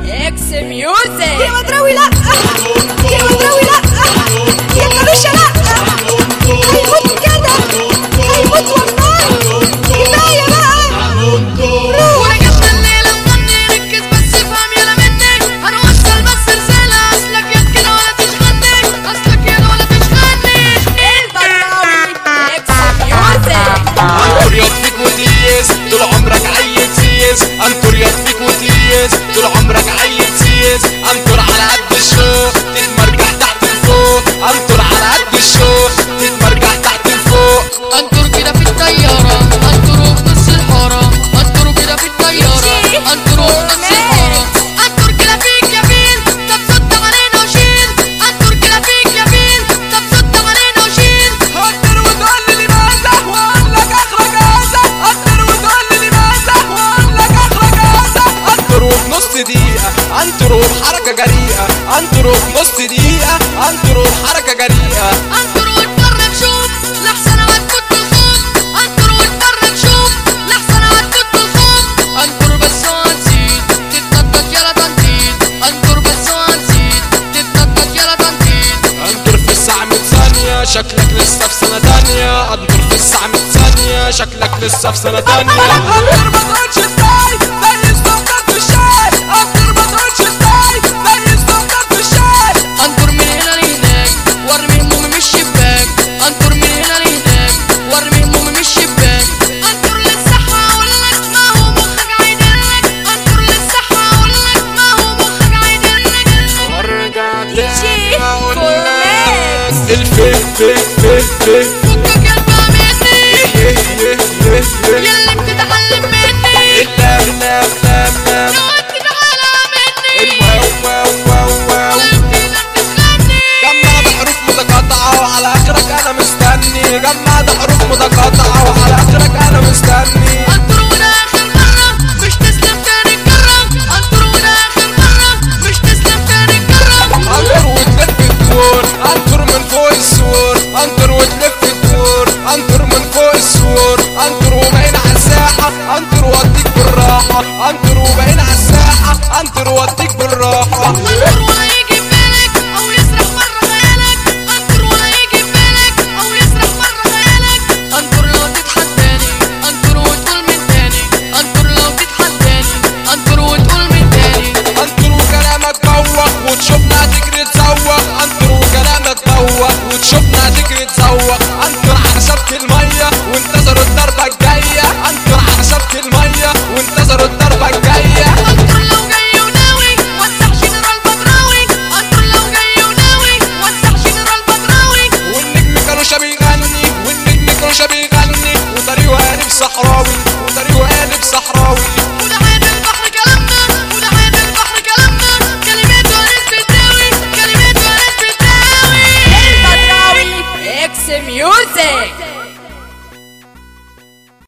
اكس ميوزك يا مدراوي لا يا مدراوي لا يا كروشة لا هيموت كده هيموت والله كفاية بقى ورجعت الليلة مغني ركز بس افهم يلا مني هنوصل بس رسالة اصلك يا كده ولا تشغلني اصلك كده ولا تشغلني البدراوي اكس ميوزك انطر يطفيك وتيس طول عمرك عيل سيس انطر يطفيك وتيس طول عمرك عيل سيس انطر على قد الشوق تتمرجح تحت الفوق انطر على قد الشوق تتمرجح تحت الفوق انطر كده في الطيارة انطروا في نص الحارة انطروا كده في الطيارة انطروا في نص الحارة انطر كده فيك يا فين طب صد علينا وشيل انطر كده فيك يا فين طب صد علينا وشيل انطر وتقول لي لماذا واقول لك اخرج هذا انطر وتقول لي لماذا واقول لك اخرج هذا انطر وفي نص دقيقة انطر وبحركة جريئة انطر وفي نص دقيقة انطر وبحركة جريئة انطر واتفرج شوف لحسن هتفوت الخوف انطر واتفرج شوف لحسن هتفوت الخوف انطر بس وهنسيت تتنطط يلا تنطيط انطر بس وهنسيت تتنطط يلا تنطيط انطر في الساعة 100 ثانية شكلك لسه في سنة تانية انطر في الساعة 100 ثانية شكلك لسه في سنة تانية انطر ما تقولش ازاي زي السكر في الشاي انطر ما تقولش ازاي زي السكر في الشاي انطر من هنا لهناك وارمي همومي من الشباك انطر من هنا لهناك وارمي همومي من الشباك انطر للصحة اقولك ما هو مخك عيدلك انطر للصحة اقولك ما هو مخك عيدلك ارجع جي تاني اقول فورماكس. لك الفين فين فين فين فكك يا بقى مني يه يه يه يه ياللي بتتعلم مني لا لا لا لا لو انت تعالى مني واو واو واو واو وانت تسخني جمع بحروف متقاطعة وعلى آخرك أنا مستني جمع بحروف متقاطعة وعلى آخرك أنا مستني انطر وده اخر مرة مش تسلم تاني الجرة انطر وده اخر مرة مش تسلم تاني الجرة أنطر وتلف الدور أنطر من فوق السور أنطر وتلف الدور أنطر من فوق السور أنطر وبعين على الساحة أنطر وأديك بالراحة أنطر وبعين على الساحة أنطر وأديك بالراحة انطر ولا يجي في بالك او يسرح مرة خيالك انطر ولا يجي في بالك او يسرح مرة خيالك انطر لو تتحداني انطر وتقول من تاني انطر لو تتحداني انطر وتقول من تاني أنطر وكلامك بوخ وتشوفنا تجري تزوق أنطر وكلامك بوخ وتشوفنا تجري تزوق أنطر على سبك المية وانتظروا الضربة الجاية أنطر على سبك المية وانتظروا الضربة الجاية انطر لو جاي وناوي وسع جنرال بدراوي انطر لو جاي وناوي وسع جنرال بدراوي والنجم كانوشا بيغني والنجم كانوشا بيغني وطريقه هاني صحراوي